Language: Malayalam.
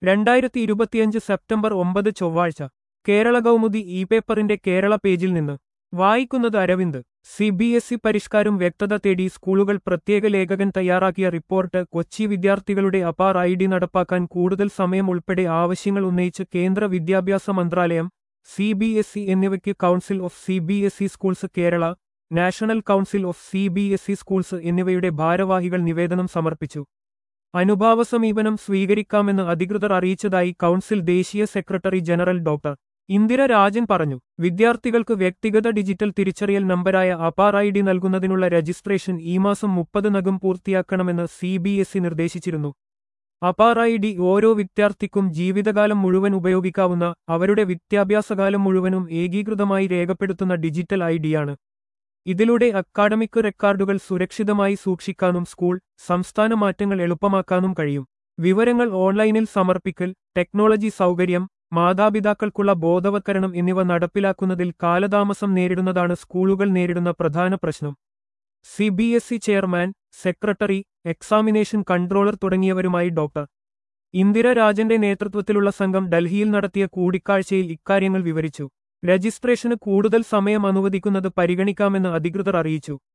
രണ്ടായിരത്തി ഇരുപത്തിയഞ്ച് സെപ്റ്റംബർ ഒമ്പത് ചൊവ്വാഴ്ച കേരള കൗമുദി ഇ പേപ്പറിന്റെ കേരള പേജിൽ നിന്ന് വായിക്കുന്നത് Aravind C B S E പരിഷ്കാരം വ്യക്തത തേടി സ്കൂളുകൾ പ്രത്യേക ലേഖകൻ തയ്യാറാക്കിയ റിപ്പോർട്ട് കൊച്ചി വിദ്യാർത്ഥികളുടെ അപാർ ഐ ഡി നടപ്പാക്കാൻ കൂടുതൽ സമയം ഉൾപ്പെടെ ആവശ്യങ്ങൾ ഉന്നയിച്ച് കേന്ദ്ര വിദ്യാഭ്യാസ മന്ത്രാലയം സി ബി എസ് ഇ എന്നിവയ്ക്ക് council of C B S E schools Kerala national council of C B S E schools എന്നിവയുടെ ഭാരവാഹികൾ നിവേദനം സമർപ്പിച്ചു അനുഭാവ സമീപനം സ്വീകരിക്കാമെന്ന് അധികൃതർ അറിയിച്ചതായി കൗൺസിൽ ദേശീയ secretary general doctor Indira Rajan പറഞ്ഞു വിദ്യാർത്ഥികൾക്ക് വ്യക്തിഗത ഡിജിറ്റൽ തിരിച്ചറിയൽ നമ്പരായ അപാർ ഐ ഡി നൽകുന്നതിനുള്ള രജിസ്ട്രേഷൻ ഈ മാസം മുപ്പതിനകം പൂർത്തിയാക്കണമെന്ന് സി ബി എസ് ഇ നിർദ്ദേശിച്ചിരുന്നു അപാർ ഐ ഡി ഓരോ വിദ്യാർത്ഥിക്കും ജീവിതകാലം മുഴുവൻ ഉപയോഗിക്കാവുന്ന അവരുടെ വിദ്യാഭ്യാസകാലം മുഴുവനും ഏകീകൃതമായി രേഖപ്പെടുത്തുന്ന ഡിജിറ്റൽ ഐ ഡിയാണ് ഇതിലൂടെ അക്കാഡമിക് റെക്കോർഡുകൾ സുരക്ഷിതമായി സൂക്ഷിക്കാനും സ്കൂൾ സംസ്ഥാന മാറ്റങ്ങൾ എളുപ്പമാക്കാനും കഴിയും വിവരങ്ങൾ ഓൺലൈനിൽ സമർപ്പിക്കൽ ടെക്നോളജി സൗകര്യം മാതാപിതാക്കൾക്കുള്ള ബോധവത്കരണം എന്നിവ നടപ്പിലാക്കുന്നതിൽ കാലതാമസം നേരിടുന്നതാണ് സ്കൂളുകൾ നേരിടുന്ന പ്രധാന പ്രശ്നം C B S E chairman secretary examination controller തുടങ്ങിയവരുമായി ഡോക്ടർ ഇന്ദിര രാജന്റെ നേതൃത്വത്തിലുള്ള സംഘം ഡൽഹിയിൽ നടത്തിയ കൂടിക്കാഴ്ചയിൽ ഇക്കാര്യങ്ങൾ വിവരിച്ചു രജിസ്ട്രേഷന് കൂടുതൽ സമയം അനുവദിക്കുന്നത് പരിഗണിക്കാമെന്ന് അധികൃതർ അറിയിച്ചു